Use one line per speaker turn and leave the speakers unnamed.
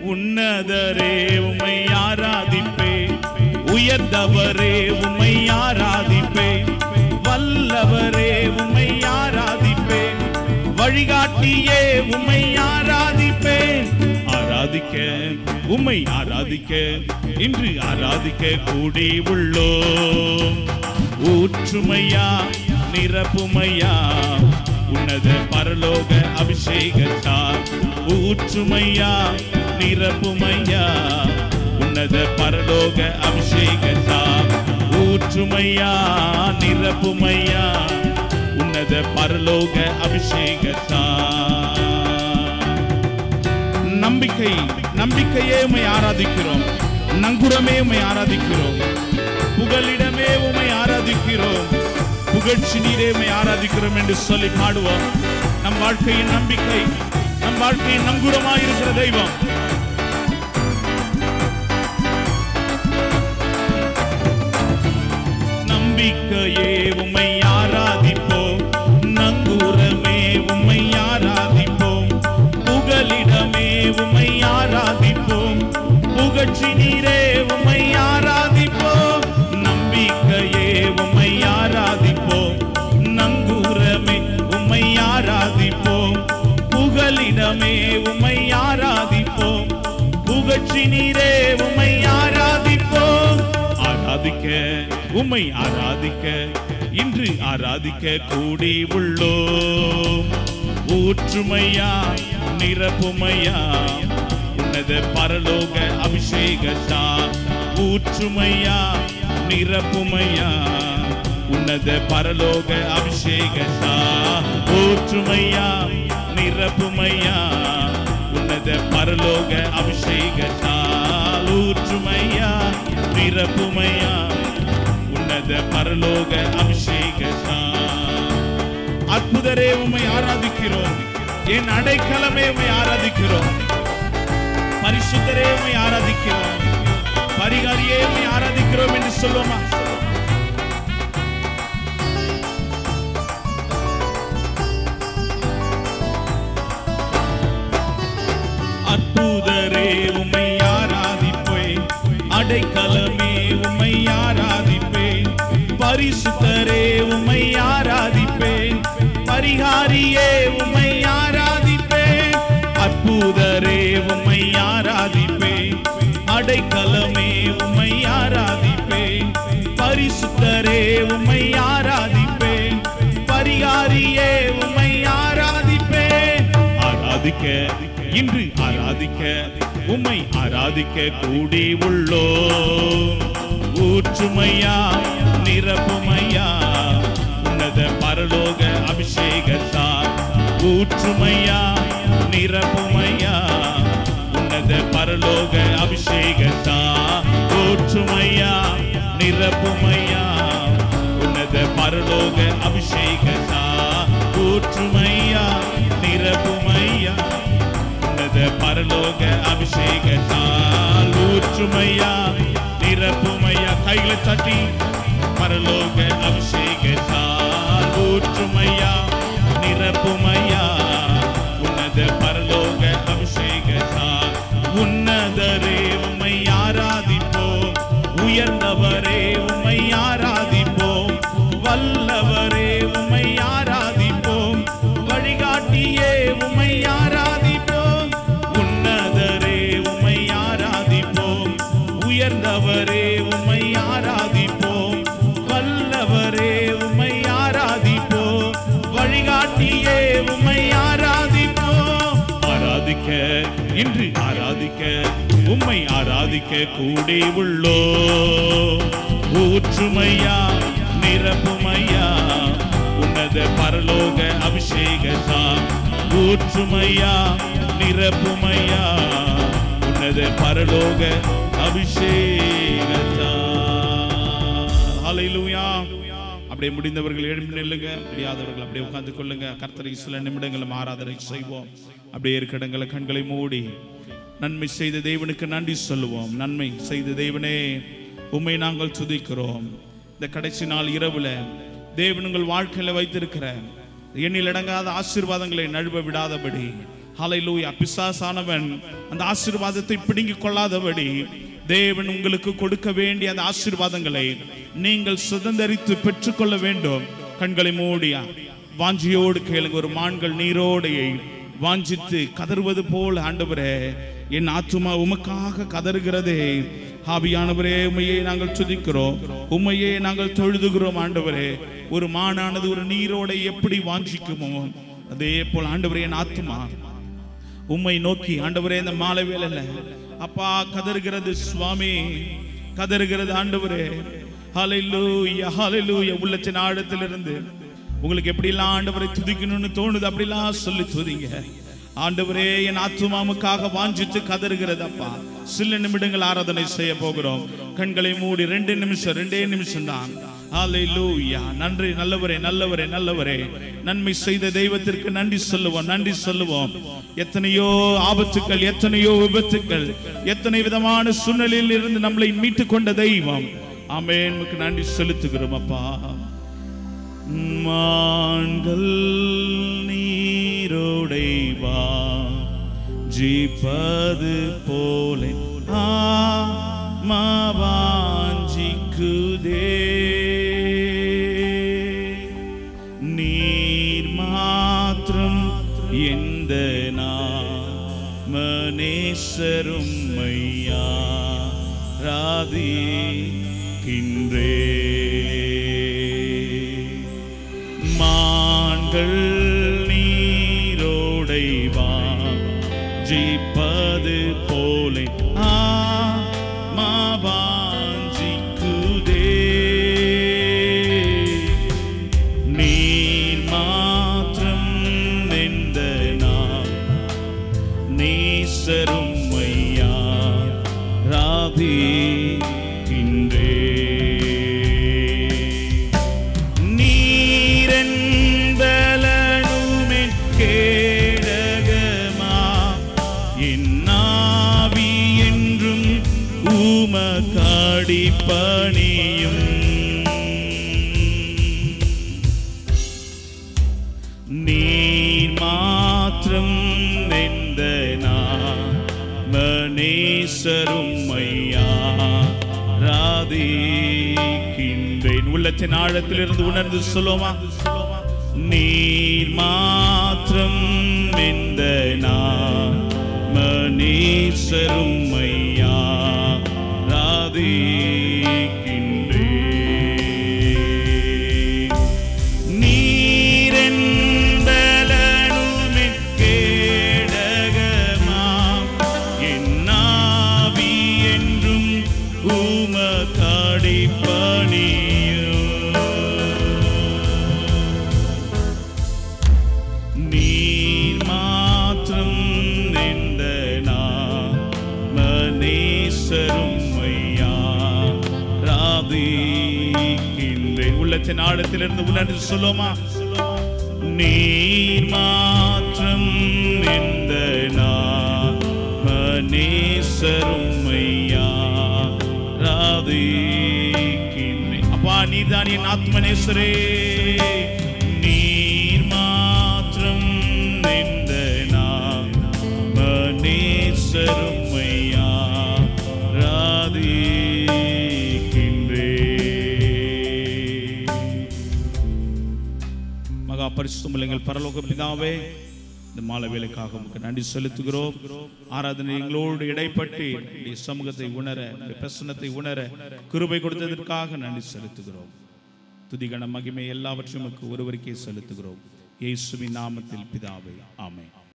உன்னதரே உம்மை ஆராதிப்பே உயர்ந்தவரே உம்மை ஆராதிப்பே வல்லவரே உம்மை ஆராதிப்பே வழிகாட்டியே உம்மை ஆராதிப்பேன் ஆராதிக்க உம்மை ஆராதிக்க இன்று ஆராதிக்க கூடி உள்ளோம் ஊற்றுமையா நிரப்புமையா உன்னத பரலோக அபிஷேகத்தால் ஊற்றுமையா நிரப்புமையா உன்னத பரலோக அபிஷேகத்தால் ஊற்றுமையா நிரப்புமையா உன்னத பரலோக அபிஷேகத்தால் நம்பிக்கை நம்பிக்கையே உம்மை ஆராதிக்கிறோம் நங்குரமே உம்மை ஆராதிக்கிறோம் புகலிடமே உம்மை ஆராதிக்கிறோம் புகழ்ச்சி நீரே உம்மை ஆராதிக்கிறோம் என்று சொல்லி பாடுவோம் நம் வாழ்க்கையின் நம்பிக்கை நம் வாழ்க்கையின் நங்குரமாய் இருக்கிற தெய்வம் நம்பிக்கையே உம்மை ஆராதிப்போம் நங்கூரமே உம்மை ஆராதிப்போம் புகலிடமே உம்மை ஆராதிப்போம் புகழ்ச்சி நீரே உம்மை ஆராதிப்போம் நம்பிக்கையே உம்மை ஆராதிப்போம் நங்கூரமே உம்மை ஆராதிப்போம் புகலிடமே உம்மை ஆராதிப்போம் புகழ்ச்சி நீரே உம்மை ஆராதிப்போம் ஆராதிக்க உம்மை ஆராதிக்க இன்று ஆராதிக்க கூடி உள்ளோம் ஊற்றுமையா நிரப்புமையா உன்னத பரலோக அபிஷேகத்தா ஊற்றுமையா நிரப்புமையா உன்னத பரலோக அபிஷேகத்தா ஊற்றுமையா நிரப்புமையா உன்னத பரலோக அபிஷேகத்தால் ஊற்றுமையா நிரப்புமையா உன்னத பரலோக அபிஷேகத்தால் அற்புதரே உம்மை ஆராதிக்கிறோம் என் அடைக்கலமே உம்மை ஆராதிக்கிறோம் பரிசுத்தரே உம்மை ஆராதிக்கிறோம் பரிகாரியே உம்மை ஆராதிக்கிறோம் என்று சொல்லுவோமா அற்புதரே உம்மை ஆராதிப்பேன் அடைக்கலமே உம்மை ஆராதிப்பேன் பரிசுத்தரே உம்மை ஆராதிப்பேன் பரிகாரியே உம்மை ஆராதிப்பேன் அற்புதரே உம்மை ஆராதிப்பேன் அடைக்கலமே உம்மை ஆராதிப்பேன் பரிசுத்தரே உம்மை ஆராதிப்பேன் பரிகாரியே உம்மை ஆராதிப்பேன் ஆராதிக்க இன்று ஆராதிக்க உம்மை ஆராதிக்க கூடி உள்ளோ ஊற்றுமையா நிரப்புமையா உன்னத பரலோக அபிஷேகத்தால் ஊற்றுமையா நிரப்புமையா உன்னத பரலோக அபிஷேகத்தா ஊற்றுமையா நிரப்புமையா உன்னத பரலோக அபிஷேகத்தா ஊற்றுமையா நிரப்புமையா உன்னத பரலோக அபிஷேகத்தால் ஊற்றுமையா நிரப்புமையா கைகளை தட்டி பரலோக அபிஷேகத்தால் ஊற்றுமையா நிரப்புமையா உன்னத பரலோக அபிஷேகத்தால் உன்னதரே உம்மை ஆராதிப்போம் உயர்ந்தவரே உம்மை ஆராதிப்போம் வல்லவரே உம்மை ஆராதிப்போம் வழிகாட்டியே உம்மை ஆராதிப்போம் உன்னதரே உம்மை ஆராதிப்போம் உயர்ந்தவரே உம்மை ஆராதிப்போம் வல்லவரே உம்மை ஆராதிப்போம் வழிகாட்டியே உம்மை ஆராதிப்போம் ஆராதிக்க இன்று ஆராதிக்க உம்மை ஆராதிக்க கூடி உள்ளோ ஊற்றுமையா நிரப்புமையா உன்னத பரலோக அபிஷேகத்தா ஊற்றுமையா நிரப்புமையா உன்னத பரலோக அபிஷேகத்தா ஹalleluya அப்படியே முடிந்தவர்கள் எழும்பி நில்லுங்க முடியாதவர்கள் அப்படியே உட்கார்ந்து கொள்ளுங்க கர்த்தருக்கு சில நிமிடங்களும் ஆராதனை செய்வோம் அப்படியே இருக்க இடங்களை கண்களை மூடி நன்மை செய்த தேவனுக்கு நன்றி சொல்லுவோம் நன்மை செய்த தேவனே உம்மை நாங்கள் துதிக்கிறோம் இந்த கடைசி நாள் இரவுல தேவன் உங்கள் வாழ்க்கையில வைத்திருக்கிற எண்ணில் அடங்காத ஆசீர்வாதங்களை நழுவ விடாதபடி ஹalleluya பிசாசானவன் அந்த ஆசீர்வாதத்தை பிடுங்கிக் கொள்ளாதபடி தேவன் உங்களுக்கு கொடுக்க வேண்டிய அந்த ஆசீர்வாதங்களை நீங்கள் சுதந்தரித்து பெற்றுக்கொள்ள வேண்டும் கண்களை மூடியா வாஞ்சியோடு கேளுங்க ஒரு மான்கள் நீரோடையை வாஞ்சித்து கதறுவது போல் ஆண்டவரே என் ஆத்துமா உமக்காக கதறுகிறதே ஆவியானவரே உமையே நாங்கள் துதிக்கிறோம் உமையே நாங்கள் தொழுதுகிறோம் ஆண்டவரே ஒரு மானானது ஒரு நீரோடை எப்படி வாஞ்சிக்குமோ அதே போல் ஆண்டவரே என் ஆத்துமா உம்மை நோக்கி ஆண்டவரே இந்த மாலை வேலையில அப்பா கதறுகிறது சுவாமி கதறுகிறது ஆண்டவரே ஹalleluya ஹalleluya உள்ளத்தின் ஆழத்திலிருந்து உங்களுக்கு எப்படிலாம் ஆண்டவரை துதிக்கணும்னு தோணுது அப்படிலாம் சொல்லி துதிங்க ஆண்டவரே என் ஆத்துமாவுக்காக வாஞ்சித்து கதறுகிறது அப்பா சில நிமிடங்கள் ஆராதனை செய்ய போகிறோம் கண்களை மூடி ரெண்டு நிமிஷம் ரெண்டே நிமிஷம் தான் ஹalleluya நன்றி நல்லவரே நல்லவரே நல்லவரே நன்மை செய்த தெய்வத்திற்கு நன்றி சொல்லுவோம் நன்றி சொல்லுவோம் எத்தனையோ ஆபத்துக்கள் எத்தனையோ விபத்துக்கள் எத்தனை விதமான சூழ்நிலையில் இருந்து நம்மளை மீட்டு கொண்ட தெய்வம் ஆமென் உமக்கு நன்றி செலுத்துகிறோம் அப்பா மான்கள் நீரோடைவா ஜீப்பது போல மாவாஞ்சிக்குதே நீர் மாத்திரம் எந்த மனேசரும் மையா ராதிக்கின்றே மான்கள் நீரோடைவா ஜீப்பது போல மாவாஞ்சிக்குதே நீர் மாத்திரம் நின்ற நாம் நீசரும் மையா ராதிக்கின்றே நீரென்பலனுமென் கேடகமா என்னாவி என்றும் உமக்காடி பணியும் நீர் மாத்திரம் நெந்த மனேசரும் மையா ராதிக்கின்றேன் உள்ளத்தின் ஆழத்திலிருந்து உணர்ந்து சொல்லுமா நீர் மாத்திரம் எந்த மனேசரும் மையா ராதிக்கின்றேன் நீரென்பலனுமே கேடகமாம் என்னாவி என்றும் உமக்காடி நீர் மாத்திரம் நின்ற மனேசரும் மையா ராதிக்கின்றேன் உள்ளத்தின் ஆழத்திலிருந்து உணர்ந்து சொல்லுமா நீர் மாத்திரம் நின்ற மனேசரும் மையா ராதிக்கின்றேன் அப்பா நீதான் என் ஆத்மனேசரே நீர் மாத்திரம் நின்ற மனேசரும் மையா ராதிக்கின்றேன் மகா பரிசுத்தம் எங்கள் பரலோக பிதாவே இந்த மாலை வேலைக்காக உமக்கு நன்றி செலுத்துகிறோம் ஆராதனை எங்களோடு இடைப்பட்டு உம்முடைய சமூகத்தை உணர உம்முடைய பிரசன்னத்தை உணர கிருபை கொடுத்ததற்காக நன்றி செலுத்துகிறோம் துதிகன மகிமை எல்லாவற்றையும் உமக்கு ஒருவருக்கே செலுத்துகிறோம் இயேசுவின் நாமத்தில் பிதாவே ஆமென்